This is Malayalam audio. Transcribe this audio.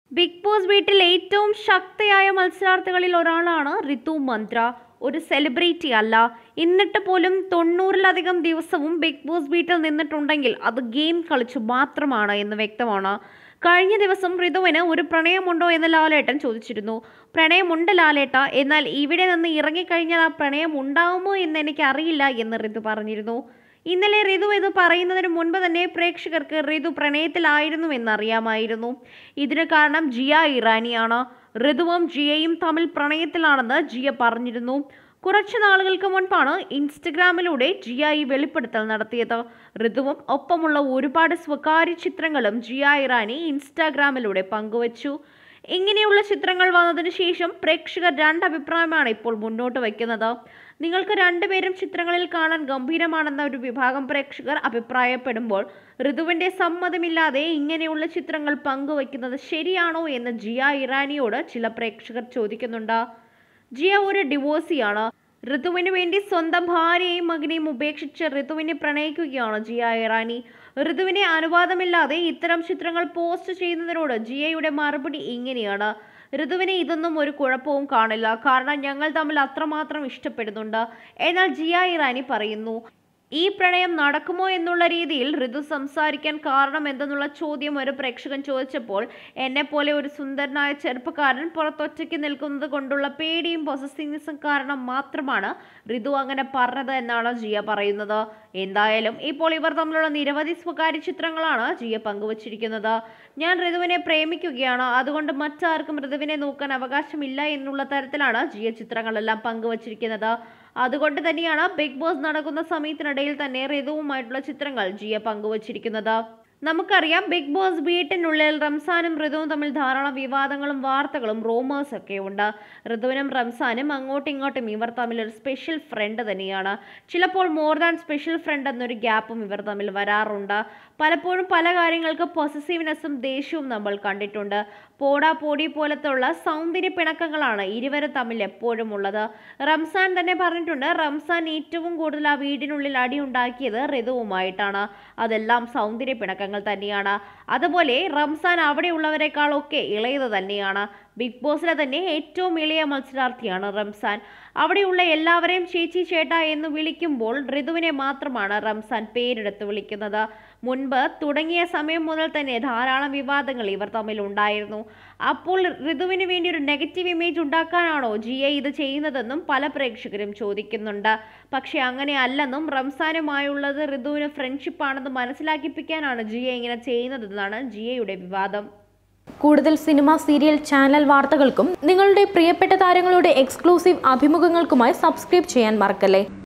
ബിഗ് ബോസ് വീട്ടിൽ ഏറ്റവും ശക്തിയായ മത്സരാർത്ഥികളിൽ ഒരാളാണ് ഋതു മന്ത്ര ഒരു സെലിബ്രിറ്റി അല്ല എന്നിട്ട് പോലും തൊണ്ണൂറിലധികം ദിവസവും ബിഗ് ബോസ് വീട്ടിൽ നിന്നിട്ടുണ്ടെങ്കിൽ അത് ഗെയിം കളിച്ചു മാത്രമാണ് എന്ന് വ്യക്തമാണ് കഴിഞ്ഞ ദിവസം ഋതുവിന് ഒരു പ്രണയമുണ്ടോ എന്ന് ലാലേട്ടൻ ചോദിച്ചിരുന്നു പ്രണയമുണ്ട് ലാലേട്ട എന്നാൽ ഇവിടെ നിന്ന് ഇറങ്ങിക്കഴിഞ്ഞാൽ ആ പ്രണയം ഉണ്ടാവുമോ എന്ന് എനിക്ക് അറിയില്ല എന്ന് ഋതു പറഞ്ഞിരുന്നു ഇന്നലെ ഋതു ഇത് പറയുന്നതിന് മുൻപ് തന്നെ പ്രേക്ഷകർക്ക് ഋതു പ്രണയത്തിലായിരുന്നു എന്നറിയാമായിരുന്നു ഇതിന് കാരണം ജിയ ഇറാനിയാണ് ഋതുവും ജിയയും തമ്മിൽ പ്രണയത്തിലാണെന്ന് ജിയ പറഞ്ഞിരുന്നു കുറച്ച് നാളുകൾക്ക് മുൻപാണ് ഇൻസ്റ്റഗ്രാമിലൂടെ ജിയ ഈ വെളിപ്പെടുത്തൽ നടത്തിയത് ഋതുവും ഒപ്പമുള്ള ഒരുപാട് സ്വകാര്യ ചിത്രങ്ങളും ജിയ ഇറാനി ഇൻസ്റ്റാഗ്രാമിലൂടെ പങ്കുവച്ചു ഇങ്ങനെയുള്ള ചിത്രങ്ങൾ വന്നതിന് ശേഷം പ്രേക്ഷകർ രണ്ട് അഭിപ്രായമാണ് ഇപ്പോൾ മുന്നോട്ട് വയ്ക്കുന്നത് നിങ്ങൾക്ക് രണ്ടുപേരും ചിത്രങ്ങളിൽ കാണാൻ ഗംഭീരമാണെന്ന ഒരു വിഭാഗം പ്രേക്ഷകർ അഭിപ്രായപ്പെടുമ്പോൾ ഋതുവിന്റെ സമ്മതമില്ലാതെ ഇങ്ങനെയുള്ള ചിത്രങ്ങൾ പങ്കുവയ്ക്കുന്നത് ശരിയാണോ എന്ന് ജിയ ഇറാനിയോട് ചില പ്രേക്ഷകർ ചോദിക്കുന്നുണ്ട് ജിയ ഒരു ഡിവോഴ്സിയാണ് ഋതുവിന് വേണ്ടി സ്വന്തം ഭാര്യയെയും മകനെയും ഉപേക്ഷിച്ച് ഋതുവിനെ പ്രണയിക്കുകയാണ് ജിയ ഇറാനി ഋതുവിനെ അനുവാദമില്ലാതെ ഇത്തരം ചിത്രങ്ങൾ പോസ്റ്റ് ചെയ്യുന്നതിനോട് ജിയയുടെ മറുപടി ഇങ്ങനെയാണ് ഋതുവിന് ഇതൊന്നും ഒരു കുഴപ്പവും കാണില്ല കാരണം ഞങ്ങൾ തമ്മിൽ അത്രമാത്രം ഇഷ്ടപ്പെടുന്നുണ്ട് എന്നാൽ ജിയ ഇറാനി പറയുന്നു ഈ പ്രണയം നടക്കുമോ എന്നുള്ള രീതിയിൽ ഋതു സംസാരിക്കാൻ കാരണം എന്തെന്നുള്ള ചോദ്യം ഒരു പ്രേക്ഷകൻ ചോദിച്ചപ്പോൾ എന്നെ പോലെ ഒരു സുന്ദരനായ ചെറുപ്പക്കാരൻ പുറത്തൊറ്റയ്ക്ക് നിൽക്കുന്നത് കൊണ്ടുള്ള പേടിയും പൊസസീവ്നെസ്സും കാരണം മാത്രമാണ് ഋതു അങ്ങനെ പറഞ്ഞത് എന്നാണ് ജിയ പറയുന്നത് എന്തായാലും ഇപ്പോൾ ഇവർ തമ്മിലുള്ള നിരവധി സ്വകാര്യ ചിത്രങ്ങളാണ് ജിയ പങ്കുവച്ചിരിക്കുന്നത് ഞാൻ ഋതുവിനെ പ്രേമിക്കുകയാണ് അതുകൊണ്ട് മറ്റാർക്കും ഋതുവിനെ നോക്കാൻ അവകാശമില്ല എന്നുള്ള തരത്തിലാണ് ജിയ ചിത്രങ്ങളെല്ലാം പങ്കുവച്ചിരിക്കുന്നത് അതുകൊണ്ട് തന്നെയാണ് ബിഗ് ബോസ് നടക്കുന്ന സമയത്തിനിടയിൽ തന്നെ ഋതുവുമായിട്ടുള്ള ചിത്രങ്ങൾ ജിയ പങ്കുവച്ചിരിക്കുന്നത് നമുക്കറിയാം ബിഗ് ബോസ് വീട്ടിനുള്ളിൽ റംസാനും ഋതുവും തമ്മിൽ ധാരാളം വിവാദങ്ങളും വാർത്തകളും റൂമേഴ്സ് ഒക്കെ ഉണ്ട് ഋതുവിനും റംസാനും അങ്ങോട്ടും ഇങ്ങോട്ടും ഇവർ തമ്മിൽ ഒരു സ്പെഷ്യൽ ഫ്രണ്ട് തന്നെയാണ് ചിലപ്പോൾ മോർ ദാൻ സ്പെഷ്യൽ ഫ്രണ്ട് എന്നൊരു ഗ്യാപ്പും ഇവർ തമ്മിൽ വരാറുണ്ട് പലപ്പോഴും പല കാര്യങ്ങൾക്ക് പൊസസീവ്നെസ്സും ദേഷ്യവും നമ്മൾ കണ്ടിട്ടുണ്ട് പോടാ പോടി പോലത്തുള്ള സൗന്ദര്യ പിണക്കങ്ങളാണ് ഇരുവരും തമ്മിൽ എപ്പോഴും ഉള്ളത് റംസാൻ തന്നെ പറഞ്ഞിട്ടുണ്ട് റംസാൻ ഏറ്റവും കൂടുതൽ ആ വീടിനുള്ളിൽ അടി ഉണ്ടാക്കിയത് ഋതുവുമായിട്ടാണ് അതെല്ലാം സൗന്ദര്യ പിണക്കങ്ങൾ തന്നെയാണ് അതുപോലെ റംസാൻ അവിടെയുള്ളവരെക്കാളൊക്കെ ഇളയത് തന്നെയാണ് ബിഗ് ബോസിലെ തന്നെ ഏറ്റവും ഇളയ മത്സരാർത്ഥിയാണ് റംസാൻ അവിടെയുള്ള എല്ലാവരെയും ചേച്ചി ചേട്ടാ എന്ന് വിളിക്കുമ്പോൾ ഋതുവിനെ മാത്രമാണ് റംസാൻ പേരെടുത്ത് വിളിക്കുന്നത് മുൻപ് തുടങ്ങിയ സമയം മുതൽ തന്നെ ധാരാളം വിവാദങ്ങൾ ഇവർ തമ്മിൽ ഉണ്ടായിരുന്നു അപ്പോൾ ഋതുവിന് വേണ്ടി ഒരു നെഗറ്റീവ് ഇമേജ് ഉണ്ടാക്കാനാണോ ജിയ ഇത് ചെയ്യുന്നതെന്നും പല പ്രേക്ഷകരും ചോദിക്കുന്നുണ്ട് പക്ഷെ അങ്ങനെ അല്ലെന്നും റംസാനുമായുള്ളത് ഋതുവിന് ഫ്രണ്ട്ഷിപ്പ് ആണെന്ന് മനസ്സിലാക്കിപ്പിക്കാനാണ് ജിയ ഇങ്ങനെ ചെയ്യുന്നതെന്നാണ് ജിയയുടെ വിവാദം കൂടുതൽ സിനിമ സീരിയൽ ചാനൽ വാർത്തകൾക്കും നിങ്ങളുടെ പ്രിയപ്പെട്ട താരങ്ങളുടെ എക്സ്ക്ലൂസീവ് അഭിമുഖങ്ങൾക്കുമായി സബ്സ്ക്രൈബ് ചെയ്യാൻ മറക്കല്ലേ